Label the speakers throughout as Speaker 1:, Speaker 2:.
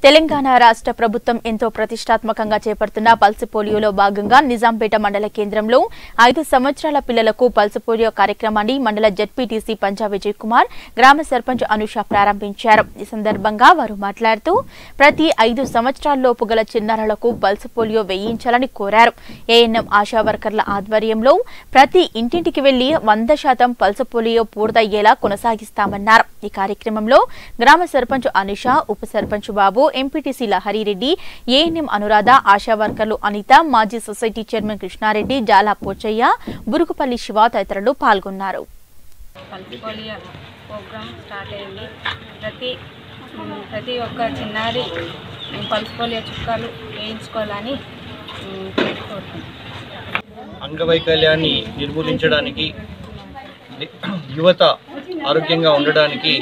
Speaker 1: తెలంగాణ రాష్ట్ర ప్రభుత్వం ఎంతో ప్రతిష్టాత్మకంగా చేపడుతున్న పల్స్ పోలియోలో భాగంగా నిజాంపేట మండల కేంద్రంలో ఐదు సంవత్సరాల పిల్లలకు పల్స్ పోలియో కార్యక్రమాన్ని మండల జడ్పీటీసీ పంజా విజయ్ కుమార్ గ్రామ సర్పంచ్ అనుష ప్రారంభించారు ఈ సందర్భంగా వారు మాట్లాడుతూ ప్రతి ఐదు సంవత్సరాల్లోపు గల చిన్నారులకు పల్స్ పోలియో వేయించాలని కోరారు ఏఎన్ఎం ఆశా వర్కర్ల ఆధ్వర్యంలో ప్రతి ఇంటింటికి వెళ్లి వంద శాతం పల్స్ పోలియో పూర్తయ్యేలా కొనసాగిస్తామన్నారు ఈ కార్యక్రమంలో గ్రామ సర్పంచ్ అనుష ఉప సర్పంచ్ బాబు ఎంపీటీసీ లహరిరెడ్డి ఏఎన్ఎం అనురాధ ఆశా వర్కర్లు అనిత మాజీ సొసైటీ చైర్మన్ కృష్ణారెడ్డి జాలా పోచయ్య బురుగుపల్లి శివ తదితరులు పాల్గొన్నారు
Speaker 2: పల్స్ పోలియో ప్రోగ్రామ్ స్టార్ట్ అయింది ప్రతి ఉమ్, ప్రతి ఒక్క చిన్నారి ఉమ్, పల్స్ పోలియో చుక్కలు వేయించుకోవాలని ఉమ్, కోరుకుంటున్నాను
Speaker 3: అంగవైకల్యాన్ని నిర్మూలించడానికి యువత ఆరోగ్యంగా ఉండడానికి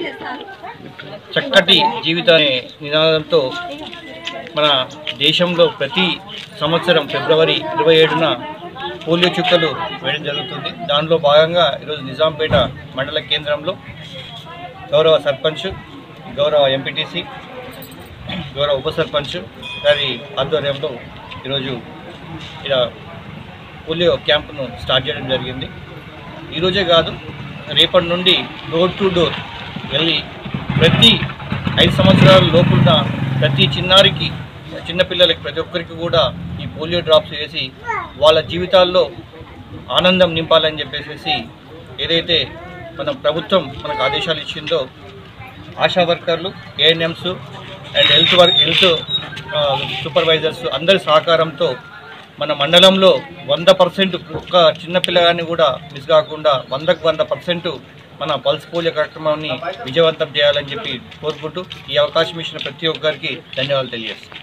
Speaker 3: చక్కటి జీవితాన్ని నినాదంతో మన దేశంలో ప్రతి సంవత్సరం ఫిబ్రవరి ఇరవై ఏడున పోలియో చుక్కలు వేయడం జరుగుతుంది దానిలో భాగంగా ఈరోజు నిజాంపేట మండల కేంద్రంలో గౌరవ సర్పంచ్ గౌరవ ఎంపీటీసీ గౌరవ ఉప సర్పంచ్ గారి ఆధ్వర్యంలో ఈరోజు ఇలా పోలియో క్యాంపును స్టార్ట్ చేయడం జరిగింది ఈరోజే కాదు రేపటి నుండి డోర్ టు డోర్ వెళ్ళి ప్రతి ఐదు సంవత్సరాల లోపున్న ప్రతి చిన్నారికి చిన్నపిల్లలకి ప్రతి ఒక్కరికి కూడా ఈ పోలియో డ్రాప్స్ వేసి వాళ్ళ జీవితాల్లో ఆనందం నింపాలని చెప్పేసి ఏదైతే మన ప్రభుత్వం మనకు ఆదేశాలు ఇచ్చిందో ఆశా వర్కర్లు ANMs and health work health supervisors అందరి సహకారంతో మన మండలంలో వంద పర్సెంట్ ఒక్క చిన్న పిల్లగాన్ని కూడా మిస్ కాకుండా వందకు వంద పర్సెంట్ మన పల్స్ పోలియో కార్యక్రమాన్ని విజయవంతం చేయాలని చెప్పి కోరుకుంటూ ఈ అవకాశం ఇచ్చిన ప్రతి ఒక్కరికి ధన్యవాదాలు తెలియజేస్తాను